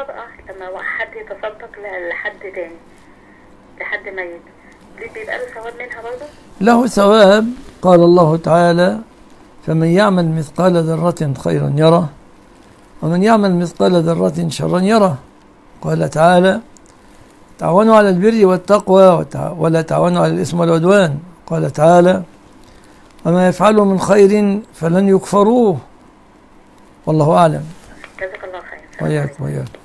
الصدقة لما حد يتصدق ل- لحد تاني لحد ميت دي بيبقى له ثواب منها برضه؟ له ثواب قال الله تعالى فمن يعمل مثقال ذرة خيرا يره ومن يعمل مثقال ذرة شرا يره قال تعالى تعاونوا على البر والتقوى وتع- ولا تعاونوا على الإثم والعدوان قال تعالى وما يفعلوا من خير فلن يكفروه والله أعلم جزاك الله خير وإياك وإياك